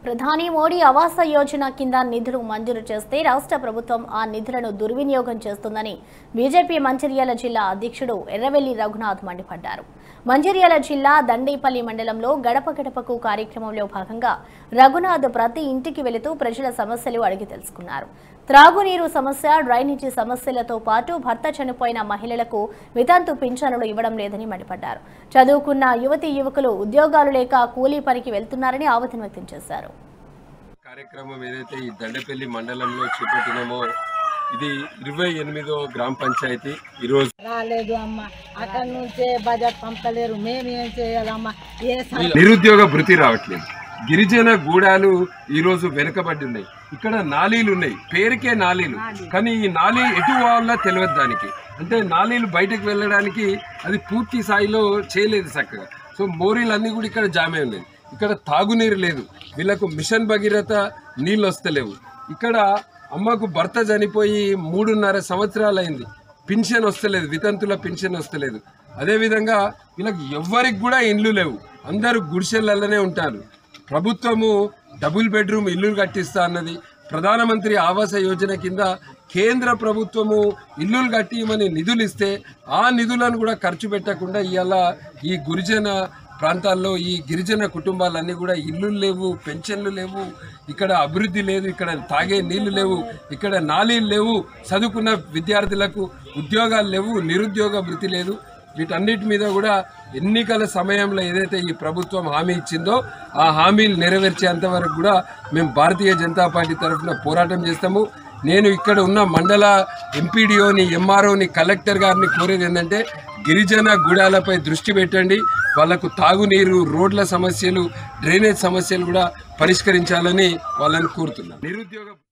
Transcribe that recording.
ప్రధాని మోడీ ఆవాస యోజన కింద నిధులు మంజూరు చేస్తే రాష్ట్ర ప్రభుత్వం ఆ నిధులను దుర్వినియోగం చేస్తుందని బీజేపీ మంచిర్యాల జిల్లా అధ్యక్షుడు ఎర్రవెల్లి రఘునాథ్ మండిపడ్డారు మంచిర్యాల జిల్లా దండేపల్లి మండలంలో గడప గడపకు కార్యక్రమంలో భాగంగా రఘునాథ్ ప్రతి ఇంటికి వెళుతూ ప్రజల సమస్యలు అడిగి తెలుసుకున్నారు త్రాగునీరు సమస్య డ్రైనేజీ సమస్యలతో పాటు భర్త చనిపోయిన మహిళలకు వితంతు పింఛనులు ఇవ్వడం లేదని మండిపడ్డారు చదువుకున్న యువతీ యువకులు ఉద్యోగాలు లేక కూలీ పనికి వెళ్తున్నారని ఆవేదన వ్యక్తం చేశారు కార్యక్రమం ఏదైతే ఈ దండపల్లి మండలంలో చేపట్టినామో ఇది ఇరవై ఎనిమిదో గ్రామ పంచాయతీ ఈరోజు రాలేదు అమ్మ అక్కడి నుంచే బడ్జెట్ పంపలేరు మేము ఏం చేయాలమ్మా ఏ స- నిరుద్యోగ భృతి రావట్లేదు గిరిజన గూడాలు ఈ రోజు వెనుకబడి ఉన్నాయి ఇక్కడ నాలీలు ఉన్నాయి పేరుకే నాలీలు కానీ ఈ నాలీ ఎటు పోవాలో తెలియదు దానికి అంటే నాలీలు బయటకు వెళ్ళడానికి అది పూర్తి స్థాయిలో చేయలేదు చక్కగా సో మోరీలన్నీ కూడా ఇక్కడ జామే ఉన్నాయి ఇక్కడ తాగునీరు లేదు వీళ్ళకు మిషన్ భగీరథ నీళ్ళు వస్తలేవు ఇక్కడ అమ్మకు భర్త చనిపోయి మూడున్నర సంవత్సరాలు అయింది పింఛన్ వస్తలేదు వితంతుల పింఛన్ వస్తలేదు అదేవిధంగా వీళ్ళకి ఎవ్వరికి కూడా ఇండ్లు లేవు అందరూ గుడిసెలలోనే ఉంటారు ప్రభుత్వము డబుల్ బెడ్రూమ్ ఇల్లు కట్టిస్తా అన్నది ప్రధానమంత్రి ఆవాస యోజన కింద కేంద్ర ప్రభుత్వము ఇల్లులు కట్టిమని నిధులు ఇస్తే ఆ నిధులను కూడా ఖర్చు పెట్టకుండా ఇవాళ ఈ గురిజన ప్రాంతాల్లో ఈ గిరిజన కుటుంబాలన్నీ కూడా ఇల్లు లేవు పెన్షన్లు లేవు ఇక్కడ అభివృద్ధి లేదు ఇక్కడ తాగే నీళ్లు లేవు ఇక్కడ నాలీలు లేవు చదువుకున్న విద్యార్థులకు ఉద్యోగాలు లేవు నిరుద్యోగ భృతి లేదు వీటన్నిటి మీద కూడా ఎన్నికల సమయంలో ఏదైతే ఈ ప్రభుత్వం హామీ ఇచ్చిందో ఆ హామీలు నెరవేర్చేంత వరకు కూడా మేము భారతీయ జనతా పార్టీ తరఫున పోరాటం చేస్తాము నేను ఇక్కడ ఉన్న మండల ఎంపీడీఓని ఎంఆర్ఓని కలెక్టర్ గారిని కోరేది ఏంటంటే గిరిజన గూడాలపై దృష్టి పెట్టండి వాళ్లకు తాగునీరు రోడ్ల సమస్యలు డ్రైనేజ్ సమస్యలు కూడా పరిష్కరించాలని వాళ్ళని కోరుతున్నాను నిరుద్యోగ